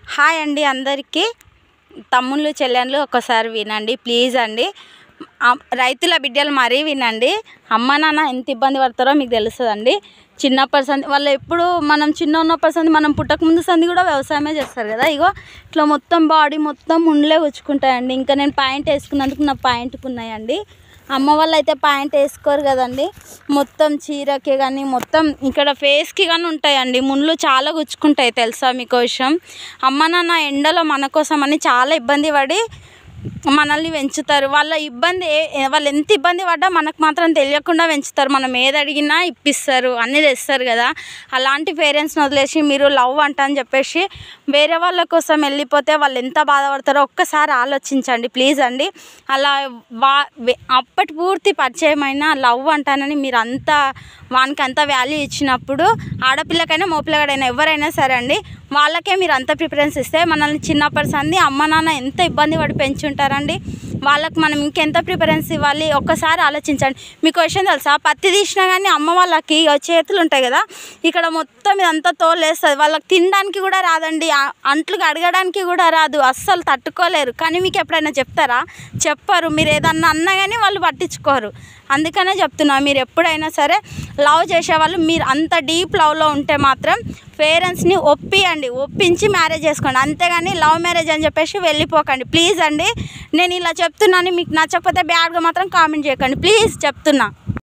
hi అండి అందరికీ తమ్ముళ్ళు చెల్లెళ్ళు ఒక్కసారి వినండి ప్లీజ్ అండి ఆ, రైతుల బిడ్డలు మరీ వినండి అమ్మ నాన్న ఎంత ఇబ్బంది పడతారో మీకు తెలుస్తుందండి చిన్నప్పటి సంది వాళ్ళు ఎప్పుడు మనం చిన్న ఉన్నప్పటి సంది మనం పుట్టక ముందు సంది కూడా వ్యవసాయమే చేస్తారు కదా ఇగో ఇట్లా మొత్తం బాడీ మొత్తం ముండ్లే గుచ్చుకుంటాయండి ఇంకా నేను పాయింట్ వేసుకున్నందుకు నా పాయింట్కి ఉన్నాయండి అమ్మ వాళ్ళు అయితే పాయింట్ వేసుకోరు కదండి మొత్తం చీరకి కానీ మొత్తం ఇక్కడ ఫేస్కి కానీ ఉంటాయండి ముళ్ళు చాలా గుచ్చుకుంటాయి తెలుసా మీకు విషయం అమ్మ నాన్న ఎండలో మన కోసం అని చాలా ఇబ్బంది పడి మనల్ని పెంచుతారు వాళ్ళ ఇబ్బంది ఏ- వాళ్ళు ఎంత ఇబ్బంది పడ్డా మనకు మాత్రం తెలియకుండా పెంచుతారు మనం ఏది అడిగినా ఇప్పిస్తారు అన్నీ తెస్తారు కదా అలాంటి పేరెంట్స్ని వదిలేసి మీరు లవ్ అంట అని చెప్పేసి వేరే వాళ్ళ కోసం వెళ్ళిపోతే వాళ్ళు ఎంత బాధపడతారో ఒక్కసారి ఆలోచించండి ప్లీజ్ అండి అలా వా వే- అప్పటి పూర్తి పరిచయమైన లవ్ అంటానని మీరు అంతా వానికి అంత వాల్యూ ఇచ్చినప్పుడు ఆడపిల్లకైనా మోపిల్లగాడైనా ఎవరైనా సరే అండి వాళ్ళకే మీరు అంత ప్రిఫరెన్స్ ఇస్తే మనల్ని చిన్నప్పటి సంది అమ్మ నాన్న ఎంత ఇబ్బంది పడి పెంచుంటారండి వాళ్ళకి మనం ఇంకెంత ప్రిఫరెన్స్ ఇవ్వాలి ఒక్కసారి ఆలోచించండి మీకు విషయం తెలుసా పత్తి తీసినా కానీ అమ్మ వాళ్ళకి ఇగో చేతులు ఉంటాయి కదా ఇక్కడ మొత్తం ఇదంతా తోలేస్తుంది వాళ్ళకి తినడానికి కూడా రాదండి ఆ అంట్లు కడగడానికి కూడా రాదు అస్సలు తట్టుకోలేరు కానీ మీకు ఎప్పుడైనా చెప్తారా చెప్పరు మీరు ఏదన్నా అన్నా కానీ వాళ్ళు పట్టించుకోరు అందుకనే చెప్తున్నా మీరు ఎప్పుడైనా సరే లవ్ చేసేవాళ్ళు మీరు అంత డీప్ లవ్లో ఉంటే మాత్రం పేరెంట్స్ని ఒప్పియండి ఒప్పించి మ్యారేజ్ చేసుకోండి అంతేగాని లవ్ మ్యారేజ్ అని చెప్పేసి వెళ్ళిపోకండి ప్లీజ్ అండి నేను ఇలా చెప్తున్నాను మీకు నచ్చకపోతే బ్యాడ్గా మాత్రం కామెంట్ చేయకండి ప్లీజ్ చెప్తున్నా